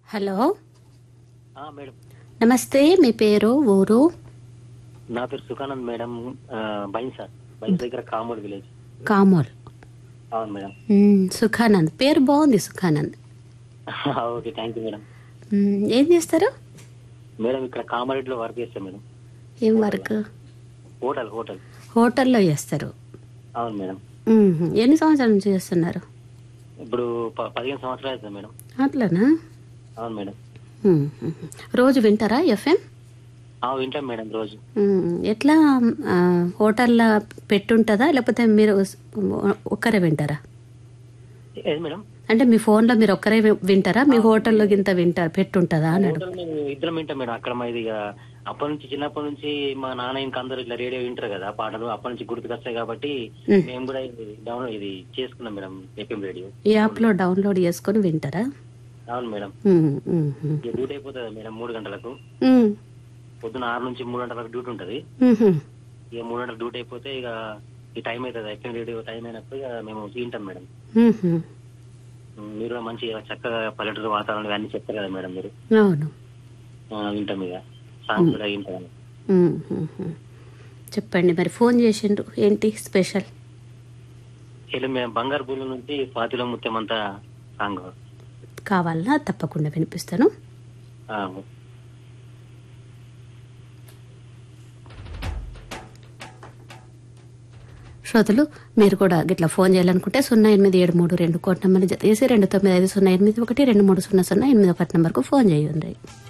Hello ఆ, madam నమస్తే మీ పేరు ఊరు నా పేరు సుఖానంద్ మేడం ఆ, బైన్సా బైన్స్ దగ్గర కామూర్ విలేజ్ కామోల్ అవును మేడం మ్మ్, సుఖానంద్ పేరు బాగుంది Sukhanand okay thank you madam మ్మ్, ఏం చేస్తారు మేడం ఇక్కడ కామారెడ్డిలో వర్క్ చేస్తాం మేడం ఏం వర్క్ హోటల్ హోటల్ హోటల్లో చేస్తారు అవును మేడం మ్మ్, ఎన్ని సంవత్సరాల నుంచి చేస్తున్నారు ఇప్పుడు ప- పదిహేను సంవత్సరాలు అవుతుంది మేడం అట్లనా అవును మేడం మ్మ్, మ్మ్. రోజు వింటారా ఎఫ్ఎం ఆ, వింటాం మేడం రోజు మ్మ్, ఎట్లా ఆ, హోటల్లో పెట్టుంటుందా లేకపోతే మీరు ఒక్కరే వింటారా ఏది మేడం అంటే మీ ఫోన్లో మీరు ఒక్కరే వి- వింటారా మీ హోటల్లో గింత వింటారు పెట్టుంటుందా అని అడుగు హోటల్ మేము ఇద్దరం వింటాం మేడం అక్కడ మా ఇది ఇక అప్పటి నుంచి చిన్నప్పటి నుంచి మా నాన్న ఇంకా అందరూ ఇట్లా రేడియో వింటారు కదా పాటలు అప్పటి నుంచి గుర్తుకొస్తాయి కాబట్టి మ్మ్. మేము కూడా ఇది డౌన్ ఇది చేసుకున్నాం మేడం ఏపీఎం రేడియో ఈ యాప్లో డౌన్లోడ్ చేసుకొని వింటారా అవును మేడం మ్మ్, మ్మ్, మ్మ్. ఇక డ్యూటీ అయిపోతుంది మేడం మూడు గంటలకు మ్మ్, పొద్దున ఆరు నుంచి మూడు గంటల వరకు డ్యూటీ ఉంటది మ్మ్. ఇక మూడు గంటల డ్యూటీ అయిపోతే ఇక ఈ టైం అవుతుంది ఎఫ్ఎం రేడియో టైం అయినప్పుడు ఇక మేము వింటాం మేడం మ్మ్. ఉమ్, మీరు కూడా మంచి చక్కగా పల్లెటూరు వాతావరణం అన్ని చెప్తారు కదా మేడం మీరు అవును ఆ, వింటాం ఇక సాంగ్స్ కూడా వింటాం మ్మ్, మ్మ్. చెప్పండి మరి ఫోన్ చేసిండ్రు ఏంటి స్పెషల్ ఇలా మేము బంగారు పూల నుంచి పాతిలో ముత్యమంతా సాంగ్ కావాలనా తప్పకుండా వినిపిస్తాను ఆ, శ్రోతలు మీరు కూడా గిట్లా ఫోన్ చేయాలనుకుంటే సున్నా ఎనిమిది ఏడు మూడు రెండు కోట్ నెంబర్ జత చేసి రెండు తొమ్మిది ఐదు సున్నా ఎనిమిది ఒకటి రెండు మూడు సున్నా సున్నా ఎనిమిది ఒకటి నెంబర్కు ఫోన్ చేయండి